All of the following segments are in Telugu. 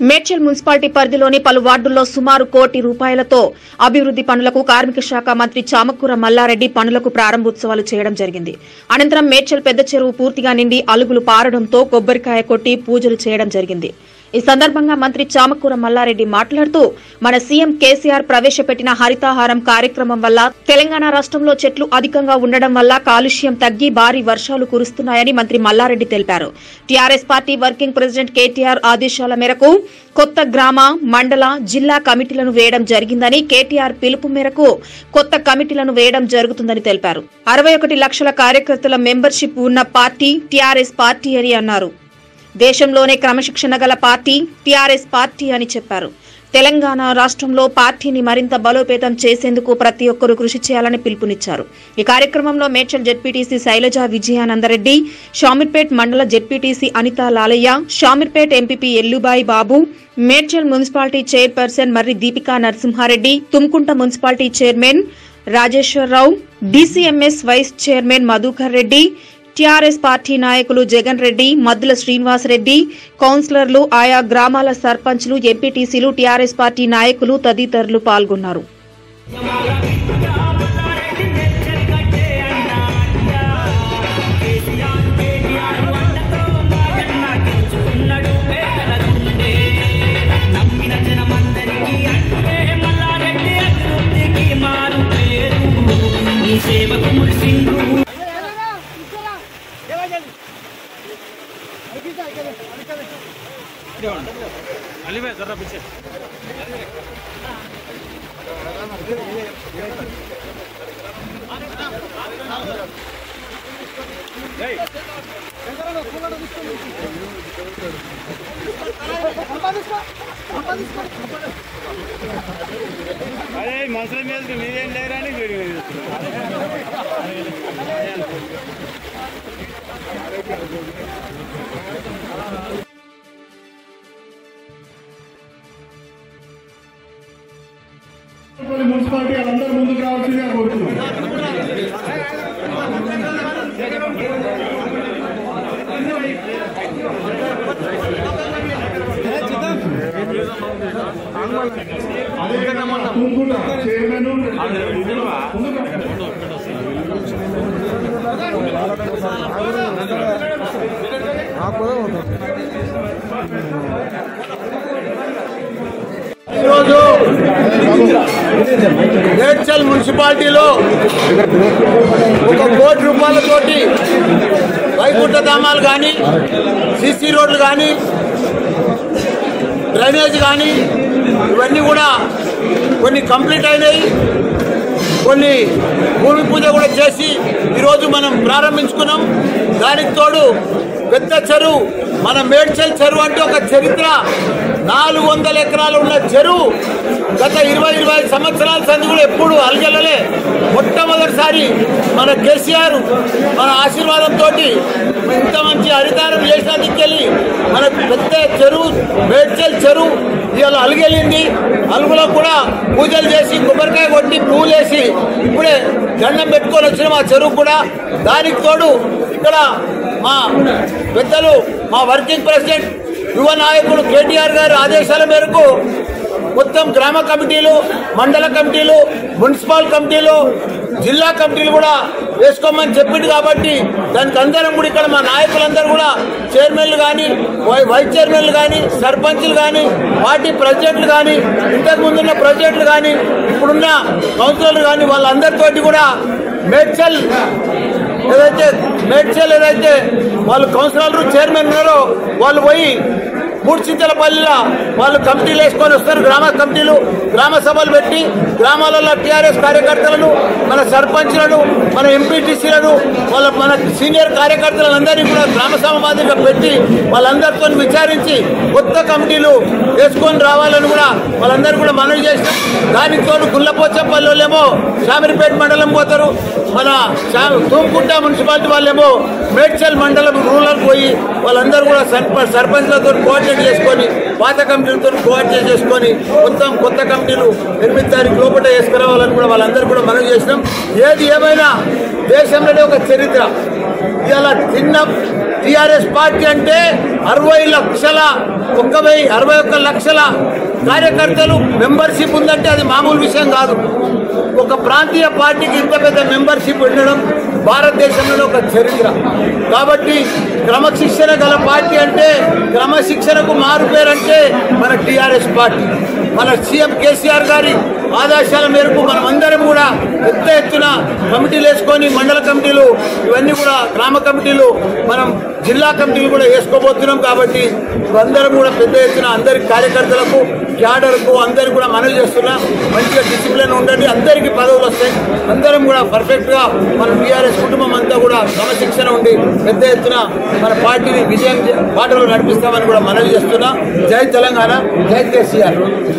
మేడ్చల్ మున్సిపాలిటీ పరిధిలోని పలు వార్డుల్లో సుమారు కోటి రూపాయలతో అభివృద్ది పనులకు కార్మిక శాఖ మంత్రి చామకూర మల్లారెడ్డి పనులకు ప్రారంభోత్సవాలు చేయడం జరిగింది అనంతరం మేడ్చల్ పెద్ద చెరువు పూర్తిగా నిండి అలుగులు పారడంతో కొబ్బరికాయ కొట్టి పూజలు చేయడం జరిగింది ఈ సందర్భంగా మంత్రి చామకూర మల్లారెడ్డి మాట్లాడుతూ మన సీఎం కేసీఆర్ ప్రవేశపెట్టిన హరితాహారం కార్యక్రమం వల్ల తెలంగాణ రాష్ట్రంలో చెట్లు అధికంగా ఉండడం వల్ల కాలుష్యం తగ్గి భారీ వర్షాలు కురుస్తున్నాయని మంత్రి మల్లారెడ్డి తెలిపారు TRS party working president KTR ఆదేశాల మేరకు కొత్త గ్రామ మండల జిల్లా కమిటీలను వేయడం జరిగిందని కేటీఆర్ పిలుపు మేరకు కొత్త కమిటీలను వేయడం జరుగుతుందని తెలిపారు అరవై ఒకటి లక్షల కార్యకర్తల మెంబర్షిప్ ఉన్న పార్టీ టీఆర్ఎస్ పార్టీ అని అన్నారు దేశంలోనే క్రమశిక్షణ గల పార్టీ టీఆర్ఎస్ పార్టీ అని చెప్పారు తెలంగాణ రాష్ట్రంలో పార్టీని మరింత బలోపేతం చేసేందుకు ప్రతి ఒక్కరూ కృషి చేయాలని పిలుపునిచ్చారు ఈ కార్యక్రమంలో మేడ్చల్ జెడ్పీటీసీ శైలజ విజయానందరెడ్డి షామీర్పేట్ మండల ZPTC Anitha Lalaiah Shamirpet MPP Ellubai Babu Medchal municipality chairperson Marri Deepika Narasimhareddy Tumkunta municipality chairman Rajeshwararao DCMS vice chairman Madhukar Reddy TRS party నాయకులు జగన్ రెడ్డి మద్దుల శ్రీనివాసరెడ్డి కౌన్సిలర్లు ఆయా గ్రామాల సర్పంచ్లు ఎంపీటీసీలు టీఆర్ఎస్ పార్టీ నాయకులు తదితరులు పాల్గొన్నారు సేవకు మురిసిండు अली भाई जरा पीछे అదే మనుషుల మీద మీరేం లేరని వీడియో కొన్ని మున్సిపాలిటీ వాళ్ళందరూ ముందుకు రావాల్సిందిగా కోరుతున్నాం అదేవిధంగా తుంగుట చైర్మన్ ఈరోజు మేడ్చల్ మున్సిపాలిటీలో ఒక కోటి రూపాయలతోటి వైకుంఠ ధామాలు కానీ సీసీ రోడ్లు కానీ డ్రైనేజ్ కానీ ఇవన్నీ కూడా కొన్ని కంప్లీట్ అయినాయి కొన్ని భూమి పూజ కూడా చేసి ఈరోజు మనం ప్రారంభించుకున్నాం దానికి తోడు పెద్ద చెరువు మన మేడ్చల్ చెరువు అంటే ఒక చరిత్ర నాలుగు వందల ఎకరాలు ఉన్న చెరువు గత ఇరవై ఇరవై ఐదు సంవత్సరాల సంది కూడా ఎప్పుడు అలగలలే మొట్టమొదటిసారి మన కేసీఆర్ మన ఆశీర్వాదంతో ఇంత మంచి హరితారం చేసినందుకెళ్ళి మన పెద్ద చెరువు మేడ్చల్ చెరువు ఇవాళ అలుగెళ్ళింది అలుగులో కూడా పూజలు చేసి కొబ్బరికాయ కొట్టి పువ్వులు వేసి ఇప్పుడే దండం పెట్టుకొని వచ్చిన మా చెరువు కూడా దానికి తోడు ఇక్కడ మా పెద్దలు మా వర్కింగ్ ప్రెసిడెంట్ యువ నాయకుడు కేటీఆర్ గారి ఆదేశాల మేరకు మొత్తం గ్రామ కమిటీలు మండల కమిటీలు మున్సిపల్ కమిటీలు జిల్లా కమిటీలు కూడా వేసుకోమని చెప్పింది కాబట్టి దానికి అందరం కూడా ఇక్కడ మా నాయకులందరూ కూడా చైర్మన్లు కానీ వై- వైస్ చైర్మన్లు కానీ సర్పంచ్లు కానీ పార్టీ ప్రెసిడెంట్లు కానీ ఇంతకు ముందున్న ప్రెసిడెంట్లు కానీ ఇప్పుడున్న కౌన్సిలర్లు కానీ వాళ్ళందరితోటి కూడా మేడ్చల్ ఏదైతే మేడ్చల్ ఏదైతే వాళ్ళు కౌన్సిలర్లు చైర్మన్ ఉన్నారో వాళ్ళు పోయి మూడు చింతలపల్లిలో వాళ్ళు కమిటీలు వేసుకొని వస్తారు గ్రామ కమిటీలు గ్రామ సభలు పెట్టి గ్రామాలలో టీఆర్ఎస్ కార్యకర్తలను మన సర్పంచ్లను మన ఎంపీటీసీలను వాళ్ళ మన సీనియర్ కార్యకర్తలందరినీ కూడా గ్రామ సభ మాదిరిగా పెట్టి వాళ్ళందరితో విచారించి కొత్త కమిటీలు వేసుకొని రావాలని కూడా వాళ్ళందరూ కూడా మనవి చేసినాం దానికి తోడు గుల్లపోచంపల్లిలో షామిరిపేట మండలం పోతారు మన శా- తూంకుంట మున్సిపాలిటీ వాళ్ళేమో మేడ్చల్ మండలం రూరల్ పోయి వాళ్ళందరూ కూడా సర్ప సర్పంచ్లతో కోఆర్డినేట్ చేసుకొని పాత కమిటీలతో కోఆర్డినేట్ చేసుకొని మొత్తం కొత్త కమిటీలు ఎనిమిది తారీఖు లోపల వేసుకురావాలని కూడా వాళ్ళందరూ కూడా మనం చేసినాం ఏది ఏమైనా దేశంలోనే ఒక చరిత్ర ఇలా చిన్న టిఆర్ఎస్ పార్టీ అంటే అరవై లక్షల ఒక్క వెయ్యి అరవై ఒక్క లక్షల కార్యకర్తలు మెంబర్షిప్ ఉందంటే అది మామూలు విషయం కాదు ఒక ప్రాంతీయ పార్టీకి ఇంత పెద్ద మెంబర్షిప్ ఉండడం భారతదేశంలో ఒక చరిత్ర కాబట్టి క్రమశిక్షణ గల పార్టీ అంటే క్రమశిక్షణకు మారు పేరంటే మన టిఆర్ఎస్ పార్టీ మన సీఎం కేసీఆర్ గారి ఆదేశాల మేరకు మనం అందరం కూడా పెద్ద ఎత్తున కమిటీలు వేసుకొని మండల కమిటీలు ఇవన్నీ కూడా గ్రామ కమిటీలు మనం జిల్లా కమిటీలు కూడా వేసుకోబోతున్నాం కాబట్టి అందరం కూడా పెద్ద ఎత్తున అందరి కార్యకర్తలకు క్యాడర్కు అందరికి కూడా మనవి చేస్తున్నా మంచిగా డిసిప్లిన్ ఉండండి అందరికీ పదవులు వస్తాయి అందరం కూడా పర్ఫెక్ట్గా మన టీఆర్ఎస్ కుటుంబం అంతా కూడా క్రమశిక్షణ ఉండి పెద్ద ఎత్తున మన పార్టీని విజయం పాటలు నడిపిస్తామని కూడా మనవి చేస్తున్నా జై తెలంగాణ జై కేసీఆర్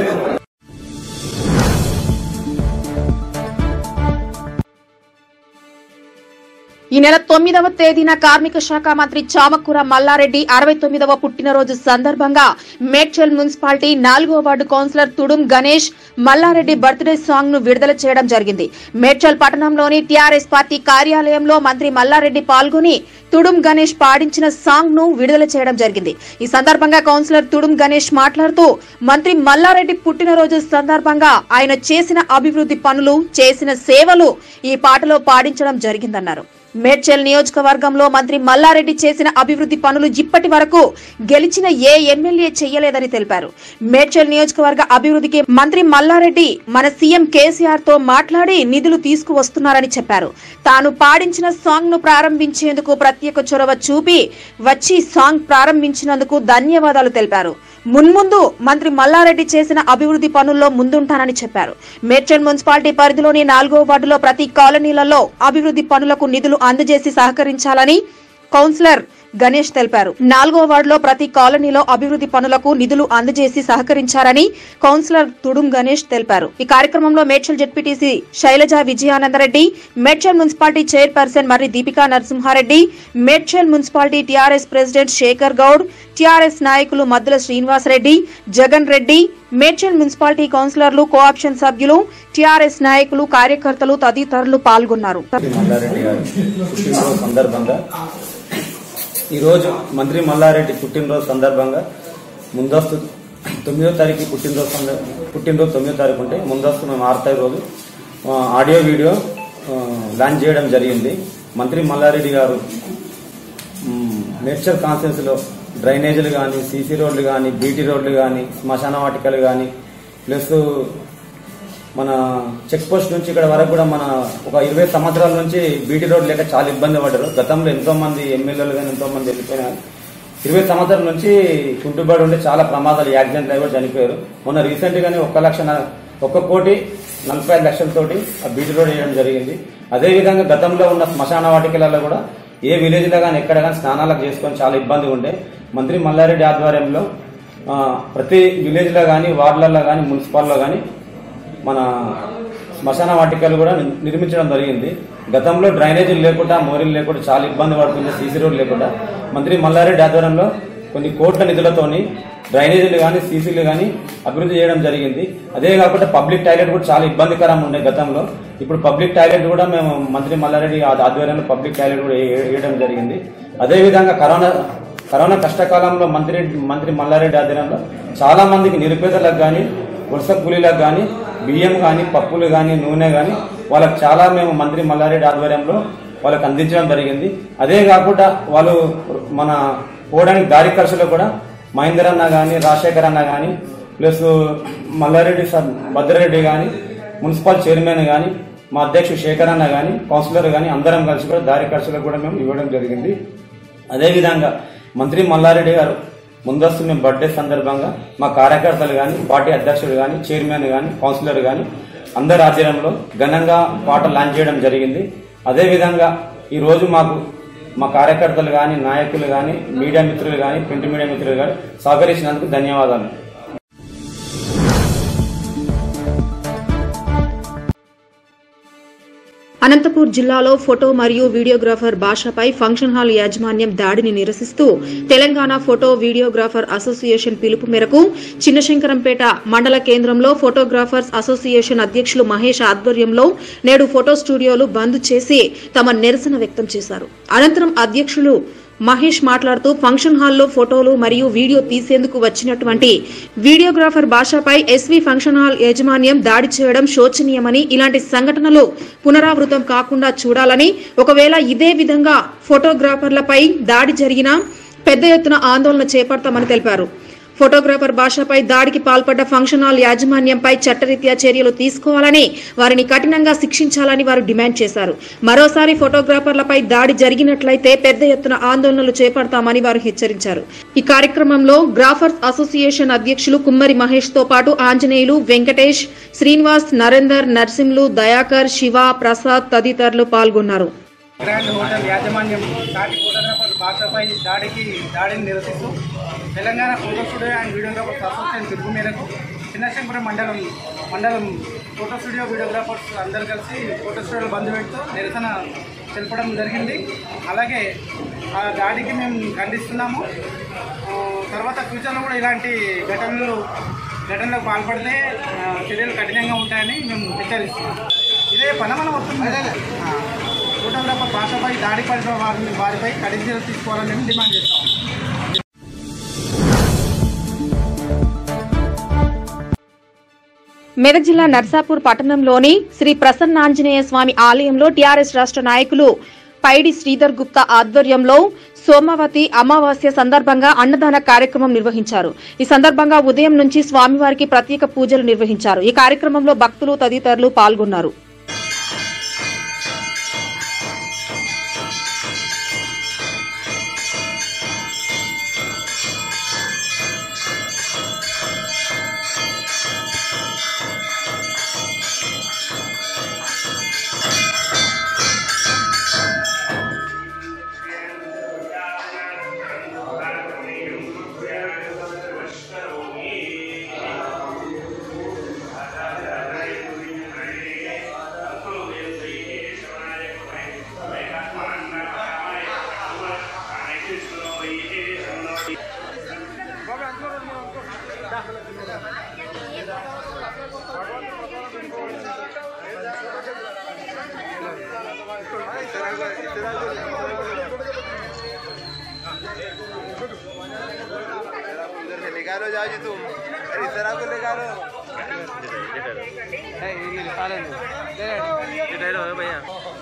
ఈ నెల తొమ్మిదవ తేదీన కార్మిక శాఖ మంత్రి చామకూర మల్లారెడ్డి అరవై తొమ్మిదవ పుట్టినరోజు సందర్భంగా మేడ్చల్ మున్సిపాలిటీ నాలుగో ward councillor Tudum Ganesh Mallareddy birthday song ను విడుదల చేయడం జరిగింది మేడ్చల్ పట్టణంలోని టీఆర్ఎస్ పార్టీ కార్యాలయంలో మంత్రి మల్లారెడ్డి పాల్గొని తుడుం గణేష్ పాడించిన సాంగ్ ను విడుదల చేయడం జరిగింది ఈ సందర్భంగా కౌన్సిలర్ తుడుం గణేష్ మాట్లాడుతూ మంత్రి మల్లారెడ్డి పుట్టినరోజు సందర్భంగా ఆయన చేసిన అభివృద్ధి పనులు చేసిన సేవలు ఈ పాటలో పాడించడం జరిగిందన్నారు మేడ్చల్ నియోజకవర్గంలో మంత్రి మల్లారెడ్డి చేసిన అభివృద్ధి పనులు ఇప్పటి వరకు గెలిచిన ఏ ఎమ్మెల్యే చేయలేదని తెలిపారు మేడ్చల్ నియోజకవర్గ అభివృద్ధికి మంత్రి మల్లారెడ్డి మన సీఎం కేసీఆర్ తో మాట్లాడి నిధులు తీసుకువస్తున్నారని చెప్పారు తాను పాడించిన సాంగ్ ను ప్రారంభించేందుకు ప్రత్యేక చొరవ చూపి వచ్చి సాంగ్ ప్రారంభించినందుకు ధన్యవాదాలు తెలిపారు మున్ముందు మంత్రి మల్లారెడ్డి చేసిన అభివృద్ధి పనుల్లో ముందుంటానని చెప్పారు మేడ్చల్ మున్సిపాలిటీ పరిధిలోని నాలుగో వార్డులో ప్రతి కాలనీలలో అభివృద్ధి పనులకు నిధులు అందజేసి సహకరించాలని కౌన్సిలర్ గణేష్ తెలిపారు నాలుగో వార్డులో ప్రతి కాలనీలో అభివృద్ధి పనులకు నిధులు అందజేసి సహకరించారని కౌన్సిలర్ తుడుం గణేష్ తెలిపారు ఈ కార్యక్రమంలో Medchal ZPTC Shailaja Vijayanandareddy Medchal municipality chairperson Marri Deepika Narasimhareddy Medchal municipality TRS president Shekar Goud TRS నాయకులు మద్దుల శ్రీనివాసరెడ్డి జగన్ రెడ్డి మేడ్చల్ మున్సిపాలిటీ కౌన్సిలర్లు కోఆప్షన్ సభ్యులు టీఆర్ఎస్ నాయకులు కార్యకర్తలు తదితరులు పాల్గొన్నారు మల్లారెడ్డి గారి పుట్టినరోజు సందర్భంగా ఈరోజు మంత్రి మల్లారెడ్డి పుట్టినరోజు సందర్భంగా ముందస్తు తొమ్మిదో తారీఖు పుట్టినరోజు సంద- పుట్టినరోజు తొమ్మిదో తారీఖు ఉంటే ముందస్తు మేము ఆరుతాయి రోజు ఆ, ఆడియో వీడియో ఆ, లాంచ్ చేయడం జరిగింది మంత్రి మల్లారెడ్డి గారు మ్, మేడ్చల్ కాన్ఫరెన్స్లో డ్రైనేజీలు కానీ సీసీ రోడ్లు కానీ బీటీ రోడ్లు కానీ శ్మశాన వాటికలు కానీ ప్లస్ మన చెక్ పోస్ట్ నుంచి ఇక్కడ వరకు కూడా మన ఒక ఇరవై సంవత్సరాల నుంచి బీటీ రోడ్ లేక చాలా ఇబ్బంది పడ్డారు గతంలో ఎంతో మంది ఎమ్మెల్యేలు కానీ ఎంతో మంది వెళ్ళిపోయినారు ఇరవై సంవత్సరాల నుంచి కుంటుబడి ఉంటే చాలా ప్రమాదాలు యాక్సిడెంట్ అయి కూడా చనిపోయారు మొన్న రీసెంట్ గానే ఒక్క లక్ష న- ఒక్క కోటి నలభై ఐదు లక్షలతోటి ఆ బీటీ రోడ్ వేయడం జరిగింది అదే విధంగా గతంలో ఉన్న శ్మశాన వాటికలలో కూడా ఏ విలేజ్ లో కానీ ఎక్కడ కానీ స్నానాలకు చేసుకొని చాలా ఇబ్బంది ఉండే మంత్రి మల్లారెడ్డి ఆధ్వర్యంలో ఆ, ప్రతి విలేజ్ లో కానీ వార్డులలో కానీ మున్సిపాల్లో కానీ మన శ్మశాన వాటికలు కూడా ని- నిర్మించడం జరిగింది గతంలో డ్రైనేజీలు లేకుండా మోరీలు లేకుండా చాలా ఇబ్బంది పడుతుంది సీసీ రోడ్ లేకుండా మంత్రి మల్లారెడ్డి ఆధ్వర్యంలో కొన్ని కోట్ల నిధులతోని డ్రైనేజీలు కానీ సీసీలు కానీ అభివృద్ధి చేయడం జరిగింది అదే కాకుండా పబ్లిక్ టాయిలెట్ కూడా చాలా ఇబ్బందికరంగా ఉండే గతంలో ఇప్పుడు పబ్లిక్ టాయిలెట్ కూడా మేము మంత్రి మల్లారెడ్డి ఆ- ఆధ్వర్యంలో పబ్లిక్ టాయిలెట్ కూడా వే- వేయడం జరిగింది అదే విధంగా కరోనా కరోనా కష్టకాలంలో మంత్రి మంత్రి మల్లారెడ్డి ఆధ్వర్యంలో చాలా మందికి నిరుపేదలకు కానీ వలస కూలీలకు కానీ బియ్యం కానీ పప్పులు కానీ నూనె కానీ వాళ్ళకి చాలా మేము మంత్రి మల్లారెడ్డి ఆధ్వర్యంలో వాళ్ళకి అందించడం జరిగింది అదే కాకుండా వాళ్ళు మన పోవడానికి దారి ఖర్చులో కూడా మహేందర్ అన్న కానీ రాజశేఖర్ అన్న కానీ ప్లస్ మల్లారెడ్డి సార్ భద్రారెడ్డి కానీ మున్సిపల్ చైర్మన్ కానీ మా అధ్యక్షుడు శేఖర్ అన్న కానీ కౌన్సిలర్ కానీ అందరం కలిసి కూడా దారి ఖర్చులకు కూడా మేము ఇవ్వడం జరిగింది అదేవిధంగా మంత్రి మల్లారెడ్డి గారు ముందస్తు మేము బర్త్డే సందర్భంగా మా కార్యకర్తలు కానీ పార్టీ అధ్యక్షుడు కానీ చైర్మన్ కానీ కౌన్సిలర్ కానీ అందరి ఆధ్వర్యంలో ఘనంగా పాట లాంచ్ చేయడం జరిగింది అదేవిధంగా ఈ రోజు మాకు మా కార్యకర్తలు కానీ నాయకులు కానీ మీడియా మిత్రులు కానీ ప్రింట్ మీడియా మిత్రులు కానీ సహకరించినందుకు ధన్యవాదాలు అనంతపూర్ జిల్లాలో ఫోటో మరియు వీడియోగ్రాఫర్ భాషపై ఫంక్షన్ హాల్ యాజమాన్యం దాడిని నిరసిస్తూ తెలంగాణ ఫోటో వీడియోగ్రాఫర్ అసోసియేషన్ పిలుపు మేరకు చిన్నశంకరంపేట మండల కేంద్రంలో ఫోటోగ్రాఫర్స్ అసోసియేషన్ అధ్యక్షులు మహేష్ ఆధ్వర్యంలో నేడు ఫోటో స్టూడియోలు బంద్ చేసి తమ నిరసన వ్యక్తం చేశారు అనంతరం అధ్యక్షులు మహేష్ మాట్లాడుతూ ఫంక్షన్ హాల్లో ఫోటోలు మరియు వీడియో తీసేందుకు వచ్చినటువంటి వీడియోగ్రాఫర్ భాషపై ఎస్వీ ఫంక్షన్ హాల్ యాజమాన్యం దాడి చేయడం శోచనీయమని ఇలాంటి సంఘటనలు పునరావృతం కాకుండా చూడాలని ఒకవేళ ఇదే విధంగా ఫోటోగ్రాఫర్లపై దాడి జరిగినా పెద్ద ఎత్తున ఆందోళన చేపడతామని తెలిపారు ఫోటోగ్రాఫర్ భాషపై దాడికి పాల్పడ్డ ఫంక్షన్ హాల్ యాజమాన్యంపై చట్టరీత్యా చర్యలు తీసుకోవాలని వారిని కఠినంగా శిక్షించాలని వారు డిమాండ్ చేశారు మరోసారి ఫోటోగ్రాఫర్లపై దాడి జరిగినట్లయితే పెద్ద ఎత్తున ఆందోళనలు చేపడతామని వారు హెచ్చరించారు ఈ కార్యక్రమంలో గ్రాఫర్స్ అసోసియేషన్ అధ్యక్షులు కుమ్మరి మహేష్ తో పాటు ఆంజనేయులు వెంకటేష్ శ్రీనివాస్ నరేందర్ నర్సింలు దయాకర్ శివ ప్రసాద్ తదితరులు పాల్గొన్నారు గ్రాండ్ హోటల్ యాజమాన్యం సాటి ఫోటోగ్రాఫర్ భాషపై దాడికి దాడిని నిరసిస్తూ Telangana photo studio and videographers association పిలుపు మేరకు చిన్నశంపురం మండలం మండలం ఫోటో స్టూడియో వీడియోగ్రాఫర్స్ అందరు కలిసి ఫోటో స్టూడియో బంద్ పెడుతూ నిరసన తెలపడం జరిగింది అలాగే ఆ దాడికి మేము ఖండిస్తున్నాము ఆ, తర్వాత ఫ్యూచర్లో కూడా ఇలాంటి ఘటనలు ఘటనలకు పాల్పడితే ఆ, చర్యలు కఠినంగా ఉంటాయని మేము హెచ్చరిస్తున్నాం ఇదే పనమనం వస్తుంది ఆ, ఫోటోగ్రాఫర్ భాషపై దాడి పడిన వారిని వారిపై కఠిన చర్యలు తీసుకోవాలని మేము డిమాండ్ చేస్తాం మెదక్ జిల్లా నర్సాపూర్ పట్టణంలోని శ్రీ ప్రసన్నాంజనేయ స్వామి ఆలయంలో టీఆర్ఎస్ రాష్ట్ర నాయకులు పైడి శ్రీధర్ గుప్తా ఆధ్వర్యంలో సోమవతి అమావాస్య సందర్భంగా అన్నదాన కార్యక్రమం నిర్వహించారు ఈ సందర్భంగా ఉదయం నుంచి స్వామివారికి ప్రత్యేక పూజలు నిర్వహించారు ఈ కార్యక్రమంలో భక్తులు తదితరులు పాల్గొన్నారు निकालो जाओ जी तुम अरे इस तरह को निकालो भैया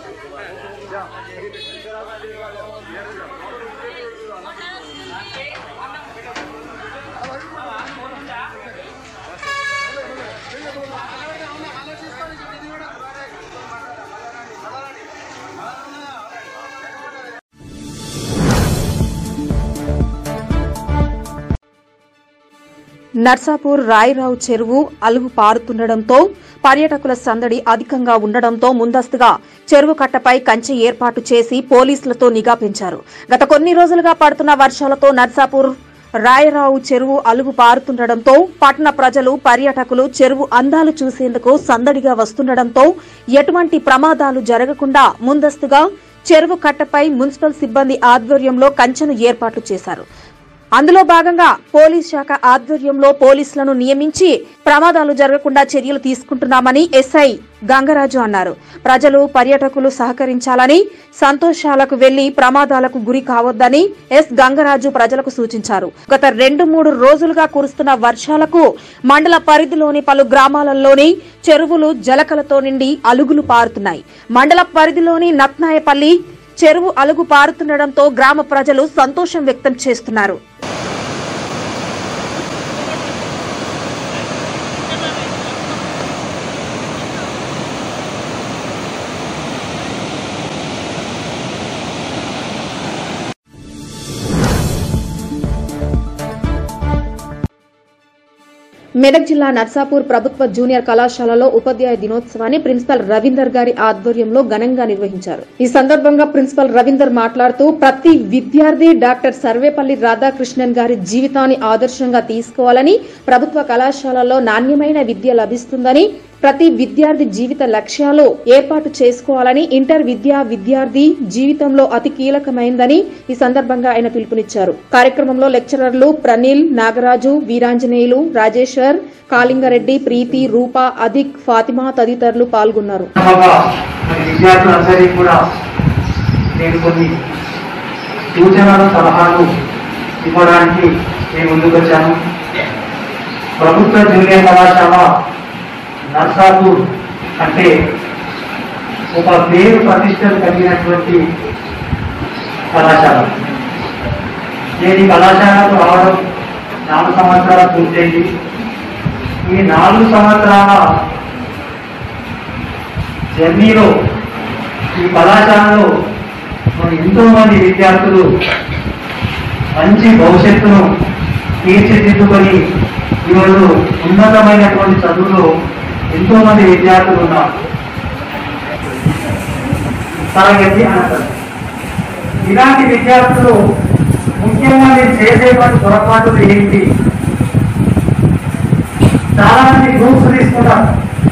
నర్సాపూర్ రాయిరావు చెరువు అలుగు పారుతుండటంతో పర్యాటకుల సందడి అధికంగా ఉండడంతో ముందస్తుగా చెరువు కట్టపై కంచె ఏర్పాటు చేసి పోలీసులతో నిఘా పెంచారు గత కొన్ని రోజులుగా పడుతున్న వర్షాలతో నర్సాపూర్ రాయరావు చెరువు అలుగు పారుతుండటంతో పట్టణ ప్రజలు పర్యాటకులు చెరువు అందాలు చూసేందుకు సందడిగా వస్తుండటంతో ఎటువంటి ప్రమాదాలు జరగకుండా ముందస్తుగా చెరువు కట్టపై మున్సిపల్ సిబ్బంది ఆధ్వర్యంలో కంచెను ఏర్పాటు చేశారు అందులో భాగంగా పోలీస్ శాఖ ఆధ్వర్యంలో పోలీసులను నియమించి ప్రమాదాలు జరగకుండా చర్యలు తీసుకుంటున్నామని ఎస్ఐ గంగరాజు అన్నారు ప్రజలు పర్యాటకులు సహకరించాలని సంతోషాలకు వెళ్లి ప్రమాదాలకు గురి కావద్దని ఎస్ గంగరాజు ప్రజలకు సూచించారు గత రెండు మూడు రోజులుగా కురుస్తున్న వర్షాలకు మండల పరిధిలోని పలు గ్రామాలలోని చెరువులు జలకలతో నిండి అలుగులు పారుతున్నాయి మండల పరిధిలోని నత్నాయపల్లి చెరువు అలుగు పారుతుండటంతో గ్రామ ప్రజలు సంతోషం వ్యక్తం చేస్తున్నారు మెదక్ జిల్లా నర్సాపూర్ ప్రభుత్వ జూనియర్ కళాశాలలో ఉపాధ్యాయ దినోత్సవాన్ని ప్రిన్సిపల్ రవీందర్ గారి ఆధ్వర్యంలో ఘనంగా నిర్వహించారు ఈ సందర్భంగా ప్రిన్సిపల్ రవీందర్ మాట్లాడుతూ ప్రతి విద్యార్థి డాక్టర్ సర్వేపల్లి రాధాకృష్ణన్ గారి జీవితాన్ని ఆదర్శంగా తీసుకోవాలని ప్రభుత్వ కళాశాలలో నాణ్యమైన విద్య లభిస్తుందని ప్రతి విద్యార్థి జీవిత లక్ష్యాలు ఏర్పాటు చేసుకోవాలని ఇంటర్ విద్యా విద్యార్థి జీవితంలో అతి కీలకమైందని ఈ సందర్భంగా ఆయన పిలుపునిచ్చారు కార్యక్రమంలో లెక్చరర్లు ప్రనిల్ నాగరాజు వీరాంజనేయులు రాజేశ్వర్ కాళింగారెడ్డి ప్రీతి రూప అదిక్ ఫాతిమా తదితరులు పాల్గొన్నారు సందర్భంగా మరి విద్యార్థులందరికీ కూడా నేను కొన్ని సూచనలు సలహాలు ఇవ్వడానికి నేను ముందుకు వచ్చాను ప్రభుత్వ జూనియర్ కళాశాల నర్సాపూర్ అంటే ఒక పేరు ప్రతిష్టలు కలిగినటువంటి కళాశాల నేను ఈ కళాశాలకు రావడం నాలుగు సంవత్సరాలు పూర్తయింది ఈ నాలుగు సంవత్సరాల జర్నీలో ఈ కళాశాలలో మరి ఎంతో మంది విద్యార్థులు మంచి భవిష్యత్తును తీర్చిదిద్దుకొని ఈరోజు ఉన్నతమైనటువంటి చదువులో ఎంతో మంది విద్యార్థులు ఉన్నారు తరగతి అనంతరం ఇలాంటి విద్యార్థులు ముఖ్యంగా మీరు చేసేటువంటి పొరపాటులు ఏంటి చాలా మంది గ్రూప్స్ తీసుకుంటారు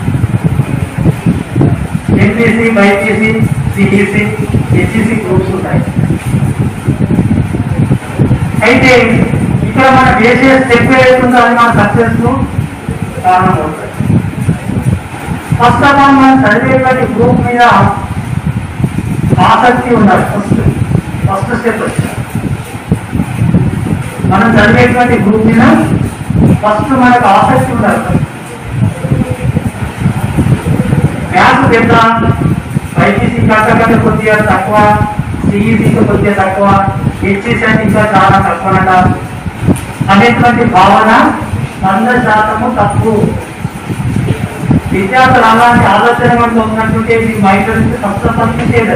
MPC BiPC CEC HEC groups ఉంటాయి అయితే ఇక్కడ మనం చేసే స్టెప్ ఏదైతుందో అది మన సక్సెస్ ను కారణం అవుతుంది ఫస్ట్ ఆఫ్ ఆల్ మనం చదివేటువంటి గ్రూప్ మీద ఆసక్తి ఉండాలి ఫస్ట్ ఫస్ట్ స్టెప్ మనం చదివేటువంటి గ్రూప్ మీద ఫస్ట్ మనకు ఆసక్తి ఉండాలి మ్యాథ్స్ పెద్ద బైపీసీ కాకపోతే కొద్దిగా తక్కువ సిఈసీకి కొద్దిగా తక్కువ హెచ్ఈసీ అంటే ఇంకా చాలా తక్కువనట అనేటువంటి భావన వంద శాతము తప్పు విద్యార్థులు అలాంటి ఆలోచన మనతో ఉన్నట్టుంటే మీ మైండ్ నుంచి ఫస్ట్ పంపించేది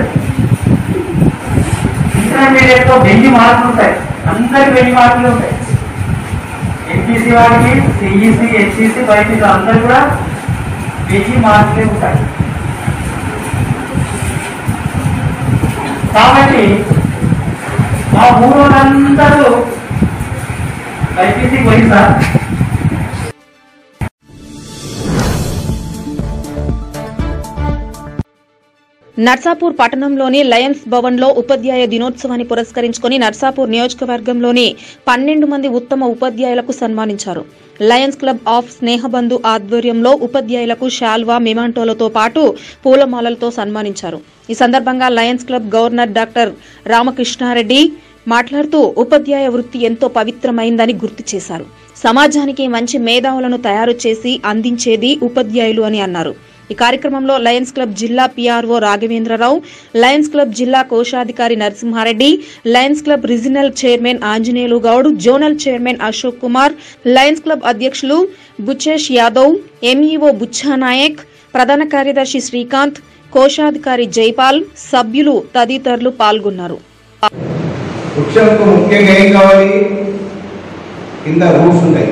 ఇంటర్మీడియట్ లో వెయ్యి మార్కులు ఉంటాయి అందరికి వెయ్యి మార్కులు ఉంటాయి ఎంపీసీ వారికి సిఈసీ హెచ్ఈసీ బైపీసీ అందరు కూడా వెయ్యి మార్కులే ఉంటాయి కాబట్టి మా ఊరోళ్ళందరూ బైపీసీ పోయి సార్ నర్సాపూర్ పట్టణంలోని లయన్స్ భవన్ లో ఉపాధ్యాయ దినోత్సవాన్ని పురస్కరించుకుని నర్సాపూర్ నియోజకవర్గంలోని పన్నెండు మంది ఉత్తమ ఉపాధ్యాయులకు సన్మానించారు లయన్స్ క్లబ్ ఆఫ్ స్నేహబంధు ఆధ్వర్యంలో ఉపాధ్యాయులకు శాల్వా మెమాంటోలతో పాటు పూలమాలలతో సన్మానించారు ఈ సందర్భంగా Lions Club governor doctor Ramakrishnareddy మాట్లాడుతూ ఉపాధ్యాయ వృత్తి ఎంతో పవిత్రమైందని గుర్తు చేశారు సమాజానికి మంచి మేధావులను తయారు చేసి అందించేది ఉపాధ్యాయులు అని అన్నారు ఈ కార్యక్రమంలో లయన్స్ క్లబ్ జిల్లా పీఆర్ఓ రాఘవేంద్రరావు లయన్స్ క్లబ్ జిల్లా కోశాధికారి Narasimhareddy Lions Club regional chairman Anjaneyulu Goud zonal chairman Ashok Kumar Lions Club అధ్యక్షులు బుచేష్ యాదవ్ ఎంఈఓ బుచ్చానాయక్ ప్రధాన కార్యదర్శి శ్రీకాంత్ కోశాధికారి జైపాల్ సభ్యులు తదితరులు పాల్గొన్నారు వృక్షంకు ముఖ్యంగా ఏం కావాలి కింద రూట్స్ ఉంటాయి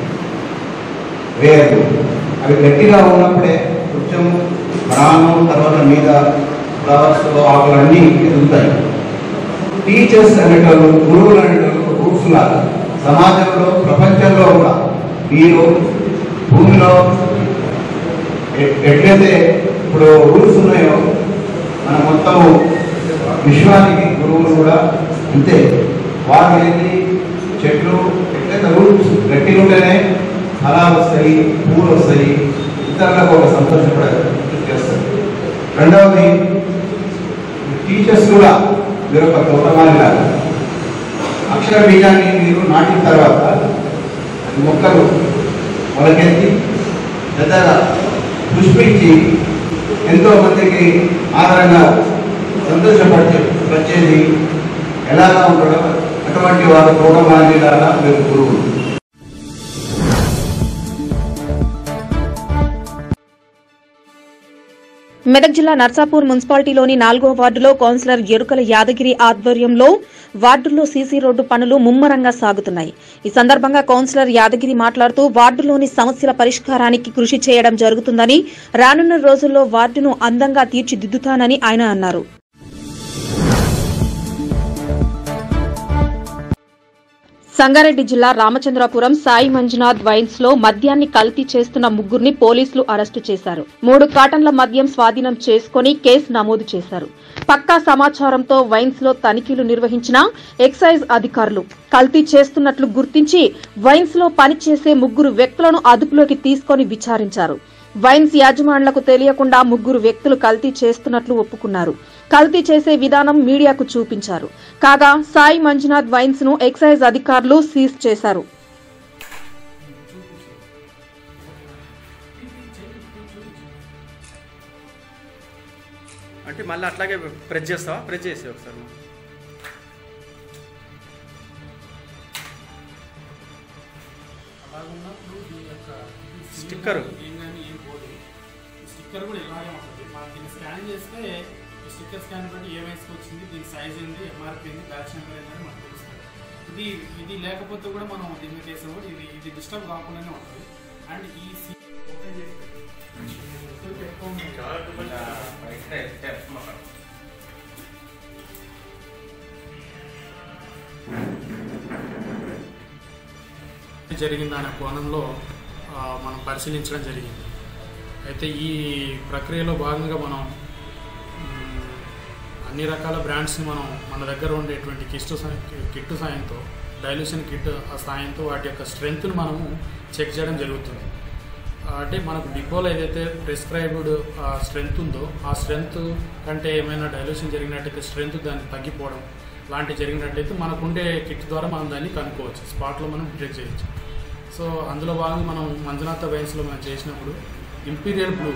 వేరు అవి గట్టిగా ఉన్నప్పుడే వృక్షం ప్రాణం తర్వాత మీద ఫ్లవర్స్ ఆకులు అన్నీ ఎదుగుతాయి టీచర్స్ అనేటోళ్ళు గురువులు అనేటోళ్ళు రూట్స్ లాగా సమాజంలో ప్రపంచంలో కూడా మీరు భూమిలో ఎ- ఎట్లయితే ఇప్పుడు రూల్స్ ఉన్నాయో మన మొత్తం విశ్వానికి గురువులు కూడా అంతే వారు ఏంటి చెట్లు ఎట్లయితే రూల్స్ గట్టిగా ఉంటేనే ఫలాలు వస్తాయి పూలు వస్తాయి ఇతరులకు ఒక సంతోషపడ చేస్తారు రెండవది టీచర్స్ కూడా మీరు ఒక తోటమాలి లాగా అక్షర బీజాన్ని మీరు నాటిన తర్వాత మొక్కలు మొలకెత్తి పెద్దగా పుష్పించి ఎంతో మందికి ఆదరంగా సంతోషపరిచే వచ్చేది ఎలాగా ఉంటాడో అటువంటి వారు తోటమాలిలాగా మీరు గురువులు మెదక్ జిల్లా నర్సాపూర్ మున్సిపాలిటీలోని నాలుగో వార్డులో కౌన్సిలర్ ఎరుకల యాదగిరి ఆధ్వర్యంలో వార్డుల్లో సీసీ రోడ్డు పనులు ముమ్మరంగా సాగుతున్నాయి ఈ సందర్భంగా కౌన్సిలర్ యాదగిరి మాట్లాడుతూ వార్డులోని సమస్యల పరిష్కారానికి కృషి చేయడం జరుగుతుందని రానున్న రోజుల్లో వార్డును అందంగా తీర్చిదిద్దుతానని ఆయన అన్నారు సంగారెడ్డి జిల్లా రామచంద్రాపురం సాయి మంజునాథ్ వైన్స్ లో మద్యాన్ని కల్తీ చేస్తున్న ముగ్గురిని పోలీసులు అరెస్టు చేశారు మూడు కాటన్ల మద్యం స్వాధీనం చేసుకుని కేసు నమోదు చేశారు పక్కా సమాచారంతో వైన్స్ లో తనిఖీలు నిర్వహించిన ఎక్సైజ్ అధికారులు కల్తీ చేస్తున్నట్లు గుర్తించి వైన్స్ లో పనిచేసే ముగ్గురు వ్యక్తులను అదుపులోకి తీసుకొని విచారించారు వైన్స్ యాజమానులకు తెలియకుండా ముగ్గురు వ్యక్తులు కల్తీ చేస్తున్నట్లు ఒప్పుకున్నారు కల్తీ చేసే విధానం మీడియాకు చూపించారు కాగా సాయి మంజునాథ్ వైన్స్ ను ఎక్సైజ్ అధికారులు సీజ్ చేశారు అంటే మళ్ళీ అట్లాగే ప్రెస్ చేస్తావా ప్రెస్ చేసి ఒకసారి స్టిక్కర్ స్టిక్కర్ కూడా ఇలాగే ఉంటుంది మనం దీన్ని స్కాన్ చేస్తే ఈ స్టిక్కర్ స్కాన్ బట్టి ఏ వయసుకి వచ్చింది దీని సైజ్ ఏంది ఎంఆర్పి ఏంది బ్యాచ్ నెంబర్ ఏందని మనకు తెలుస్తుంది ఇది ఇది లేకపోతే కూడా మనం దీని మీద వేసిన కూడా ఇది ఇది డిస్టర్బ్ కాకుండానే ఉంటుంది అండ్ ఈ సి ఓపెన్ చేస్తే ఎక్కువ జరిగింది అనే కోణంలో ఆ, మనం పరిశీలించడం జరిగింది అయితే ఈ ప్రక్రియలో భాగంగా మనం మ్, అన్ని రకాల బ్రాండ్స్ని మనం మన దగ్గర ఉండేటువంటి కిస్టు కిట్టు సాయంతో డైల్యూషన్ కిట్ ఆ సాయంతో వాటి యొక్క స్ట్రెంగ్త్ను మనము చెక్ చేయడం జరుగుతుంది ఆ, అంటే మనకు డిపోలో ఏదైతే ప్రిస్క్రైబ్డ్ స్ట్రెంగ్త్ ఉందో ఆ స్ట్రెంగ్త్ కంటే ఏమైనా డైల్యూషన్ జరిగినట్టయితే స్ట్రెంగ్త్ దాన్ని తగ్గిపోవడం లాంటి జరిగినట్టయితే మనకు ఉండే కిట్ ద్వారా మనం దాన్ని కనుక్కోవచ్చు స్పాట్లో మనం డిటెక్ట్ చేయొచ్చు సో అందులో భాగంగా మనం మంజునాథ వైన్స్లో మనం చేసినప్పుడు ఇంపీరియల్ బ్లూ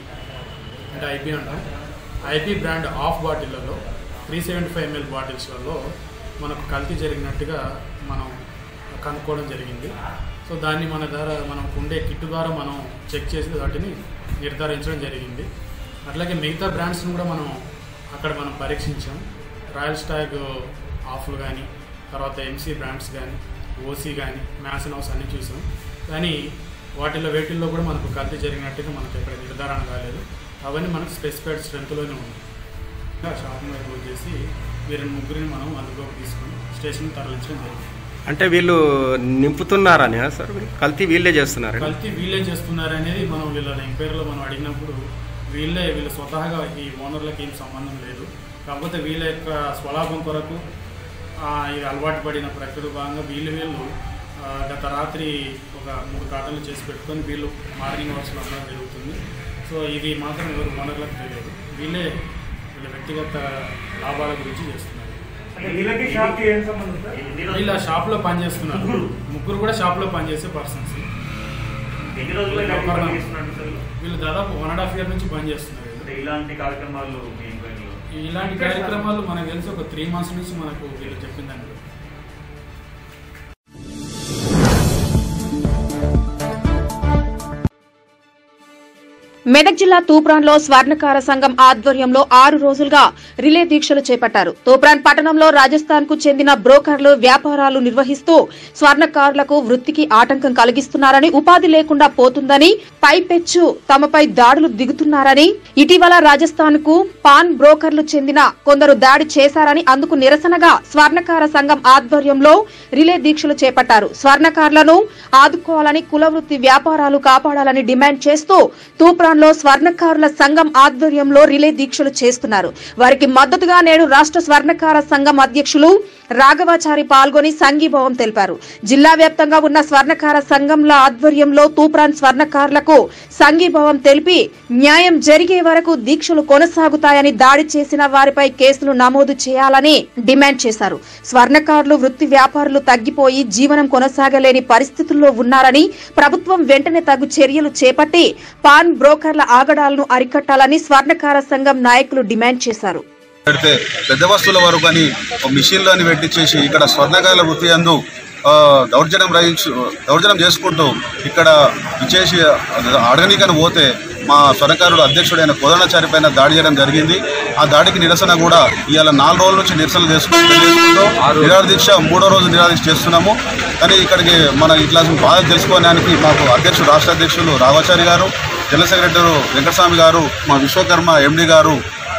అంటే ఐపీ అంటాం ఐపీ బ్రాండ్ ఆఫ్ బాటిళ్లలో త్రీ సెవెంటీ ఫైవ్ ఎంఎల్ బాటిల్స్లలో మనకు కల్తీ జరిగినట్టుగా మనం కనుక్కోవడం జరిగింది సో దాన్ని మన ద్వారా మనకు ఉండే కిట్ ద్వారా మనం చెక్ చేసి వాటిని నిర్ధారించడం జరిగింది అట్లాగే మిగతా బ్రాండ్స్ని కూడా మనం అక్కడ మనం పరీక్షించాం రాయల్ స్టాగ్ ఆఫ్లు కానీ తర్వాత ఎంసీ బ్రాండ్స్ కానీ ఓసీ కానీ మ్యాసన్ హౌస్ అన్నీ చూసాం కానీ వాటిల్లో వేటిల్లో కూడా మనకు కల్తీ జరిగినట్టుగా మనకు ఎక్కడ నిర్ధారణ కాలేదు అవన్నీ మనకు స్పెసిఫైడ్ స్ట్రెంత్లోనే ఉంది ఇంకా షాపింగ్ వైపు చేసి వీరిని ముగ్గురిని మనం అందులోకి తీసుకొని స్టేషన్కి తరలించడం జరిగింది అంటే వీళ్ళు నింపుతున్నారని సార్ వీళ్ళు కల్తీ వీళ్ళే చేస్తున్నారు కల్తీ వీళ్ళే చేస్తున్నారు అనేది మనం వీళ్ళ ఎంక్వైరీలో మనం అడిగినప్పుడు వీళ్ళే వీళ్ళ స్వతహాగా ఈ ఓనర్లకి ఏం సంబంధం లేదు కాకపోతే వీళ్ళ యొక్క స్వలాభం కొరకు ఆ, ఇది అలవాటు పడిన ప్రక్రియ భాగంగా వీళ్ళు వీళ్ళు ఆ, గత రాత్రి ఒక మూడు కాటన్లు చేసి పెట్టుకొని వీళ్ళు మార్నింగ్ అవర్స్లో అమ్మడం జరుగుతుంది సో ఇది మాత్రం ఎవరు ఓనర్లకు తెలియదు వీళ్ళే వీళ్ళ వ్యక్తిగత లాభాల గురించి చేస్తున్నారు వీళ్ళకి షాప్కి ఏం సంబంధం సార్ వీళ్ళ షాప్లో పనిచేస్తున్నారు ముగ్గురు కూడా షాప్లో పనిచేసే పర్సన్స్ ఎన్ని రోజులు ఇలాంటి పని చేస్తున్నారు సార్ వీళ్ళు దాదాపు వన్ అండ్ హాఫ్ ఇయర్ నుంచి పనిచేస్తున్నారు అంటే ఇలాంటి కార్యక్రమాలు మీ ఎంక్వైరీలో ఇలాంటి కార్యక్రమాలు మనకు తెలిసి ఒక త్రీ మంత్స్ నుంచి మనకు వీళ్ళు చెప్పిందండి మెదక్ జిల్లా తూప్రాన్లో స్వర్ణకార సంఘం ఆధ్వర్యంలో ఆరు రోజులుగా రిలే దీక్షలు చేపట్టారు తూప్రాన్ పట్టణంలో రాజస్థాన్ కు చెందిన బ్రోకర్లు వ్యాపారాలు నిర్వహిస్తూ స్వర్ణకారులకు వృత్తికి ఆటంకం కలిగిస్తున్నారని ఉపాధి లేకుండా పోతుందని పైపెచ్చు తమపై దాడులు దిగుతున్నారని ఇటీవల రాజస్థాన్ కు పాన్ బ్రోకర్లు చెందిన కొందరు దాడి చేశారని అందుకు నిరసనగా స్వర్ణకార సంఘం ఆధ్వర్యంలో రిలే దీక్షలు చేపట్టారు స్వర్ణకారులను ఆదుకోవాలని కులవృత్తి వ్యాపారాలు కాపాడాలని డిమాండ్ చేస్తూ తూప్రాన్లో స్వర్ణకారుల సంఘం ఆధ్వర్యంలో రిలే దీక్షలు చేస్తున్నారు వారికి మద్దతుగా నేడు రాష్ట్ర స్వర్ణకార సంఘం అధ్యక్షులు రాఘవాచారి పాల్గొని సంఘీభావం తెలిపారు జిల్లా వ్యాప్తంగా ఉన్న స్వర్ణకార సంఘంల ఆధ్వర్యంలో తూప్రాన్ స్వర్ణకారులకు సంఘీభావం తెలిపి న్యాయం జరిగే వరకు దీక్షలు కొనసాగుతాయని దాడి చేసిన వారిపై కేసులు నమోదు చేయాలని డిమాండ్ చేశారు స్వర్ణకారులు వృత్తి వ్యాపారులు తగ్గిపోయి జీవనం కొనసాగలేని పరిస్థితుల్లో ఉన్నారని ప్రభుత్వం వెంటనే తగు చర్యలు చేపట్టి పాన్ బ్రోకర్ల ఆగడాలను అరికట్టాలని స్వర్ణకార సంఘం నాయకులు డిమాండ్ చేశారు పెడితే పెద్ద వస్తువుల వరకు అని మిషన్లను పెట్టించేసి ఇక్కడ స్వర్ణకాయల వృత్తి అందు ఆ, దౌర్జన్యం రహించు దౌర్జన్యం చేసుకుంటూ ఇక్కడ ఇచ్చేసి అడగనీకని పోతే మా స్వర్ణకారుడు అధ్యక్షుడైన కోదనాచారి పైన దాడి చేయడం జరిగింది ఆ దాడికి నిరసన కూడా ఇవాళ నాలుగు రోజుల నుంచి నిరసన చేసుకుంటూ చేసుకుంటూ నిరాహార దీక్ష మూడో రోజు నిరాహార దీక్ష చేస్తున్నాము కానీ ఇక్కడికి మన ఇట్లా బాధ తెలుసుకోవడానికి మాకు అధ్యక్షుడు రాష్ట్ర అధ్యక్షులు రాఘాచారి గారు జనరల్ సెక్రటరీ వెంకటస్వామి గారు మా విశ్వకర్మ ఎండి గారు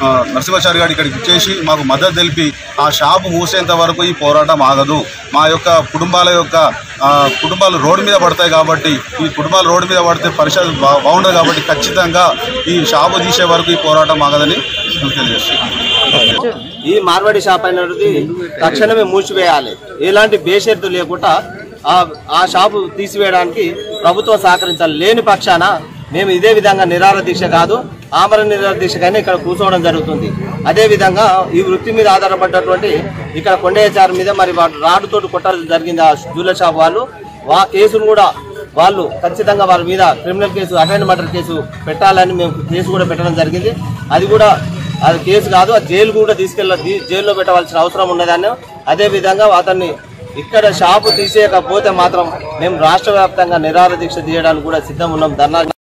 ఆ, నరసింహాచారి గారు ఇక్కడికి ఇచ్చేసి మాకు మద్దతు తెలిపి ఆ షాపు మూసేంత వరకు ఈ పోరాటం ఆగదు మా యొక్క కుటుంబాల యొక్క ఆ, కుటుంబాలు రోడ్డు మీద పడతాయి కాబట్టి ఈ కుటుంబాలు రోడ్డు మీద పడితే పరిస్థితి బా- బాగుండదు కాబట్టి ఖచ్చితంగా ఈ షాపు తీసే వరకు ఈ పోరాటం ఆగదని తెలియజేస్తాం ఈ మార్వాడి షాప్ అనేది తక్షణమే మూసివేయాలి ఎలాంటి బేషరతు లేకుండా ఆ ఆ షాపు తీసివేయడానికి ప్రభుత్వం సహకరించాలి లేని పక్షాన మేము ఇదే విధంగా నిరార దీక్ష కాదు ఆమర నిరార దీక్షకైనా ఇక్కడ కూర్చోవడం జరుగుతుంది అదే విధంగా ఈ వృత్తి మీద ఆధారపడ్డటువంటి ఇక్కడ కొండయ్యచారు మీద మరి వాడు రాడుతోటి కొట్టడం జరిగింది ఆ జ్యువెలర్ షాప్ వాళ్ళు వా కేసును కూడా వాళ్ళు ఖచ్చితంగా వాళ్ళ మీద criminal case attempt murder case పెట్టాలని మేము కేసు కూడా పెట్టడం జరిగింది అది కూడా అది కేసు కాదు అది జైలు కూడా తీసుకెళ్ళ దీ- జైల్లో పెట్టవలసిన అవసరం ఉన్నదాన్ని అదే విధంగా అతన్ని ఇక్కడ షాపు తీసేయకపోతే మాత్రం మేము రాష్ట్ర వ్యాప్తంగా నిరాహార దీక్ష తీయడానికి కూడా సిద్ధం ఉన్నాం ధర్నా